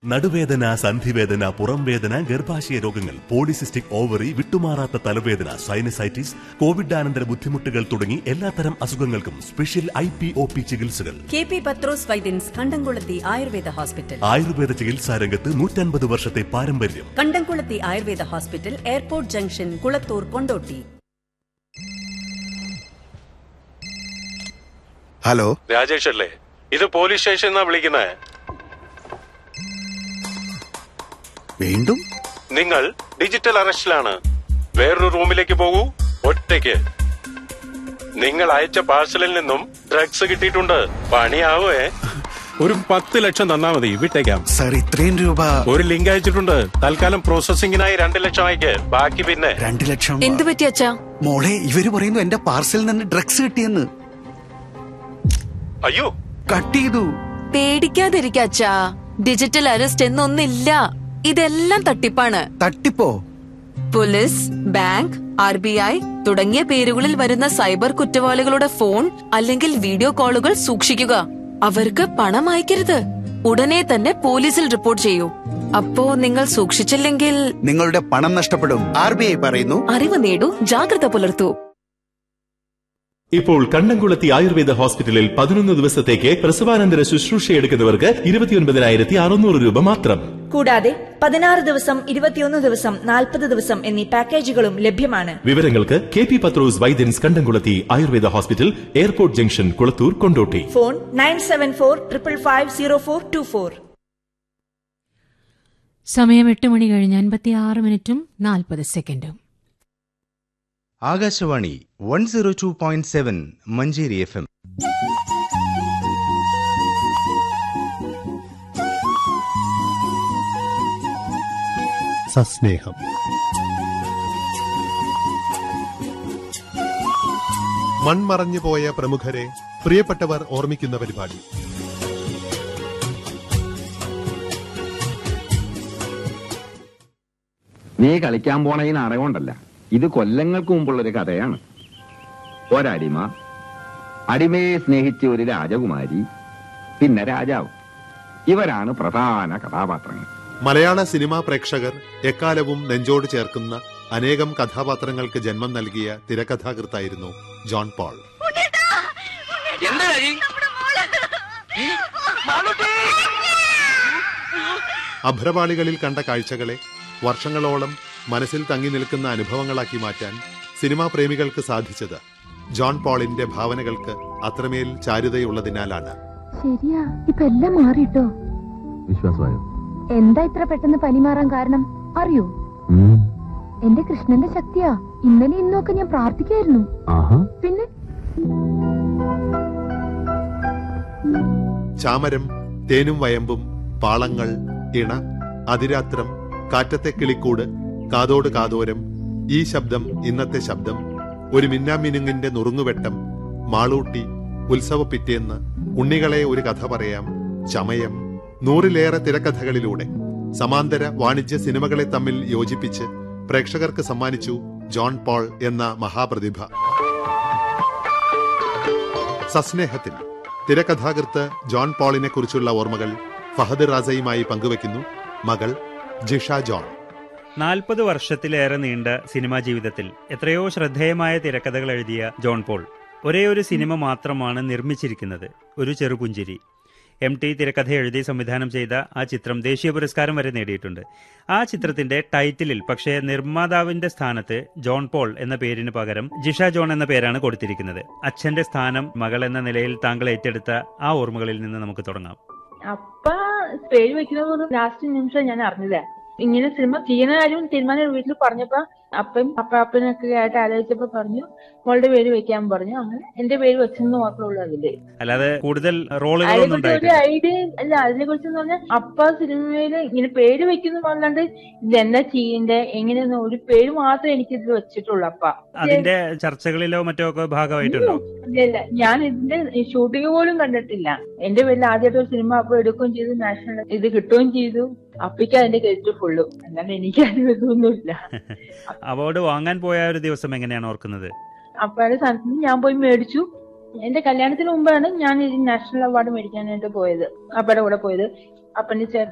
നടുവേദന സന്ധിവേദന പുറംവേദന ഗർഭാശയ രോഗങ്ങൾ പോളിസിസ്റ്റിക് ഓവറി വിട്ടുമാറാത്ത തലവേദന സൈനസൈറ്റിസ് കോവിഡാനന്തര ബുദ്ധിമുട്ടുകൾ തുടങ്ങി എല്ലാത്തരം അസുഖങ്ങൾക്കും special I P O P ചികിത്സകൾ K P Pathrose Vaidyan's Kandamkulathy Ayurveda hospital Ayurveda ചികിത്സാ രംഗത്ത് നൂറ്റൻപത് വർഷത്തെ പാരമ്പര്യം Kandamkulathy Ayurveda hospital airport junction Kulathur Kondotty hello Rajesh അല്ലേ ഇത് പോലീസ് സ്റ്റേഷൻ എന്നാ വിളിക്കുന്നത് വീണ്ടും നിങ്ങൾ ഡിജിറ്റൽ അറസ്റ്റിലാണ് വേറൊരു റൂമിലേക്ക് പോകൂ ഒറ്റയ്ക്ക് നിങ്ങൾ അയച്ച പാഴ്സലിൽ നിന്നും ഡ്രഗ്സ് കിട്ടിയിട്ടുണ്ട് പണിയാവേ ഒരു പത്ത് ലക്ഷം തന്നാ മതി വിട്ടേക്കാം സാർ ഇത്രയും രൂപ ഒരു ലിങ്ക് അയച്ചിട്ടുണ്ട് തൽക്കാലം പ്രോസസിംഗിനായി രണ്ട് ലക്ഷം അയക്ക് ബാക്കി പിന്നെ രണ്ടു ലക്ഷം എന്തു പറ്റി അച്ഛാ മോളെ ഇവര് പറയുന്നു എന്റെ പാർസലിൽ നിന്ന് ഡ്രഗ്സ് കിട്ടിയെന്ന് അയ്യോ കട്ട് ചെയ്തു പേടിക്കാതിരിക്ക അച്ഛാ ഡിജിറ്റൽ അറസ്റ്റ് എന്നൊന്നില്ല ഇതെല്ലാം തട്ടിപ്പാണ് തട്ടിപ്പോ police bank R B I തുടങ്ങിയ പേരുകളിൽ വരുന്ന സൈബർ കുറ്റവാളികളുടെ ഫോൺ അല്ലെങ്കിൽ വീഡിയോ കോളുകൾ സൂക്ഷിക്കുക അവർക്ക് പണം അയക്കരുത് ഉടനെ തന്നെ പോലീസിൽ റിപ്പോർട്ട് ചെയ്യൂ അപ്പോ നിങ്ങൾ സൂക്ഷിച്ചില്ലെങ്കിൽ നിങ്ങളുടെ പണം നഷ്ടപ്പെടും ആർ ബി ഐ പറയുന്നു അറിവ് നേടൂ ജാഗ്രത പുലർത്തൂ ഇപ്പോൾ കണ്ണംകുളത്തി ആയുർവേദ ഹോസ്പിറ്റലിൽ പതിനൊന്ന് ദിവസത്തേക്ക് പ്രസവാനന്തര ശുശ്രൂഷ എടുക്കുന്നവർക്ക് ഇരുപത്തിയൊൻപതിനായിരത്തി അറുന്നൂറ് രൂപ മാത്രം കൂടാതെ പതിനാറ് ദിവസം ഇരുപത്തിയൊന്ന് ദിവസം നാൽപ്പത് ദിവസം എന്നീ പാക്കേജുകളും ലഭ്യമാണ് വിവരങ്ങൾക്ക് K P Pathrose Vaidyan's Kandamkulathy Ayurveda hospital airport junction Kulathur Kondotty phone nine seven four triple five zero four two four സമയം എട്ട് മണി കഴിഞ്ഞ് അൻപത്തി ആറ് മിനിറ്റും നാൽപ്പത് സെക്കൻഡും Akashvani one zero two point seven Manjeri F M സസ്നേഹം മൺമറഞ്ഞു പോയ പ്രമുഖരെ പ്രിയപ്പെട്ടവർ ഓർമ്മിക്കുന്ന പരിപാടി നീ കളിക്കാൻ പോണ ഈ നാടകം ഉണ്ടല്ല ഇത് കൊല്ലങ്ങൾക്ക് മുമ്പുള്ളൊരു കഥയാണ് ഒരടിമ അടിമയെ സ്നേഹിച്ച ഒരു രാജകുമാരി പിന്നെ രാജാവ് ഇവരാണ് പ്രധാന കഥാപാത്രങ്ങൾ മലയാള സിനിമാ പ്രേക്ഷകർ എക്കാലവും നെഞ്ചോട് ചേർക്കുന്ന അനേകം കഥാപാത്രങ്ങൾക്ക് ജന്മം നൽകിയ തിരക്കഥാകൃത്തായിരുന്നു ജോൺ പോൾ അഭ്രപാളികളിൽ കണ്ട കാഴ്ചകളെ വർഷങ്ങളോളം മനസ്സിൽ തങ്ങി നിൽക്കുന്ന അനുഭവങ്ങളാക്കി മാറ്റാൻ സിനിമാ പ്രേമികൾക്ക് സാധിച്ചത് ജോൺ പോളിന്റെ ഭാവനകൾക്ക് അത്രമേൽ ചാരുതയുള്ളതിനാലാണ് ശരിയാ ഇപ്പൊ എല്ലാം മാറിട്ടോ വിശ്വാസമായോ എന്താ ഇത്ര പെട്ടെന്ന് പനി മാറാൻ കാരണം അറിയോ എന്റെ കൃഷ്ണന്റെ ശക്തിയാ ഇന്നലെ ഇന്നൊക്കെ ഞാൻ പ്രാർത്ഥിക്കായിരുന്നു ആഹാ പിന്നെ ചാമരം തേനും വയമ്പും പാളങ്ങൾ ഇണ അതിരാത്രം കാറ്റത്തെ കിളിക്കൂട് കാതോട് കാതോരം ഈ ശബ്ദം ഇന്നത്തെ ശബ്ദം ഒരു മിന്നാമിനുങ്ങിന്റെ നുറുങ്ങുവെട്ടം മാളൂട്ടി ഉത്സവ പിറ്റേന്ന് ഉണ്ണികളെ ഒരു കഥ പറയാം ചമയം നൂറിലേറെ തിരക്കഥകളിലൂടെ സമാന്തര വാണിജ്യ സിനിമകളെ തമ്മിൽ യോജിപ്പിച്ച് പ്രേക്ഷകർക്ക് സമ്മാനിച്ചു ജോൺ പോൾ എന്ന മഹാപ്രതിഭ സസ്നേഹത്തിൽ തിരക്കഥാകൃത്ത് ജോൺ പോളിനെ കുറിച്ചുള്ള ഓർമ്മകൾ ഫഹദ് റാസയുമായി പങ്കുവയ്ക്കുന്നു മകൾ ജിഷ ജോൺ നാൽപ്പത് വർഷത്തിലേറെ നീണ്ട സിനിമാ ജീവിതത്തിൽ എത്രയോ ശ്രദ്ധേയമായ തിരക്കഥകൾ എഴുതിയ ജോൺ പോൾ ഒരേ ഒരു സിനിമ മാത്രമാണ് നിർമ്മിച്ചിരിക്കുന്നത് ഒരു ചെറുപുഞ്ചിരി എം ടി തിരക്കഥ എഴുതി സംവിധാനം ചെയ്ത ആ ചിത്രം ദേശീയ പുരസ്കാരം വരെ നേടിയിട്ടുണ്ട് ആ ചിത്രത്തിന്റെ ടൈറ്റിലിൽ പക്ഷേ നിർമ്മാതാവിന്റെ സ്ഥാനത്ത് ജോൺ പോൾ എന്ന പേരിന് പകരം ജിഷ ജോൺ എന്ന പേരാണ് കൊടുത്തിരിക്കുന്നത് അച്ഛന്റെ സ്ഥാനം മകൾ എന്ന നിലയിൽ താങ്കൾ ഏറ്റെടുത്ത ആ ഓർമ്മകളിൽ നിന്ന് നമുക്ക് തുടങ്ങാം അപ്പ പേര് വെക്കുന്നത് ലാസ്റ്റ് നിമിഷം ഞാൻ അറിഞ്ഞത് ഇങ്ങനെ സിനിമ ചെയ്യുന്ന കാര്യം തീരുമാനം വീട്ടിൽ പറഞ്ഞപ്പോ അപ്പം അപ്പാപ്പനൊക്കെ ആയിട്ട് ആലോചിച്ചപ്പോ പറഞ്ഞു മോളുടെ പേര് വെക്കാൻ പറഞ്ഞു അങ്ങനെ എന്റെ പേര് വെച്ചെന്ന് മാത്രമേ ഉള്ളൂ അതില് അല്ലാതെ കൂടുതൽ റോളുകളൊന്നും അതിനെക്കുറിച്ച് ഒരു ഉണ്ടായിട്ടില്ല ഐഡിയ അല്ല അതിനെ കുറിച്ച് പറഞ്ഞാൽ അപ്പ സിനിമയില് ഇങ്ങനെ പേര് വെക്കുന്നു അല്ലാണ്ട് ഇതെന്താ ചെയ്യണ്ടേ എങ്ങനെയെന്ന് ഒരു പേര് മാത്രമേ എനിക്ക് ഇതിൽ വെച്ചിട്ടുള്ളൂ അപ്പ അതിന്റെ ചർച്ചകളിലോ മറ്റോ ഒക്കെ ഭാഗമായിട്ടുണ്ടോ ഇല്ല ഇല്ല ഞാൻ ഇതിന്റെ ഷൂട്ടിംഗ് പോലും കണ്ടിട്ടില്ല എന്റെ പേരിൽ ആദ്യമായിട്ട് ഒരു സിനിമ അപ്പൊ എടുക്കുകയും ചെയ്തു നാഷണൽ ഇത് കിട്ടുകയും ചെയ്തു അപ്പിക്ക് അതിന്റെ ക്രെഡിറ്റ് ഫുള്ളും അല്ലാണ്ട് എനിക്ക് അതിന് ഇതൊന്നുമില്ല അവാർഡ് വാങ്ങാൻ പോയ ഒരു ദിവസം എങ്ങനെയാണ് ഓർക്കുന്നത് അപ്പയുടെ സ്ഥാനത്ത് ഞാൻ പോയി മേടിച്ചു എന്റെ കല്യാണത്തിന് മുമ്പാണ് ഞാൻ ഈ നാഷണൽ അവാർഡ് മേടിക്കാനായിട്ട് പോയത് അപ്പയുടെ കൂടെ പോയത് അപ്പന്റെ ചേട്ടൻ